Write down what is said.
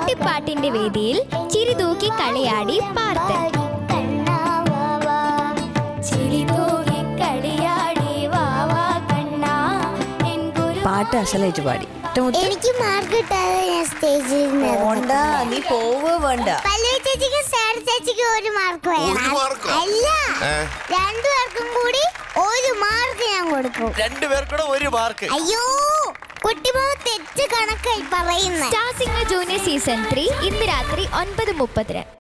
കുട്ടിപ്പാട്ടിന്റെ വേദിയിൽ ചിരിതൂക്കി കളിയാടി പാർത്ത് ചിരിതൂക്കി കളിയാടി വാവാ കണ്ണാ എൻ ഗുരു പാട്ട് അസലായിട്ട് പാടി മുത്ത് എനിക്ക് മാർക്ക് കിട്ടാതെ ഞാൻ സ്റ്റേജിൽ പോണ്ട നീ പോവേ വേണ്ട പല്ലവി ചേച്ചിക്ക് സാർ ചേച്ചിക്ക് ഒരു മാർക്ക് വേണം ഒരു മാർക്കോ? അല്ല ഏ? രണ്ടുപേർക്കും കൂടി ഒരു മാർക്ക് ഞാൻ കൊടുക്കും രണ്ടുപേർക്കൂടെ ഒരു മാർക്ക് അയ്യോ കുട്ടിമാവ് തെറ്റ് കണക്കായി പറയുന്നത് star singer junior season three ഇന്ന് രാത്രി ഒൻപത് മുപ്പതിന്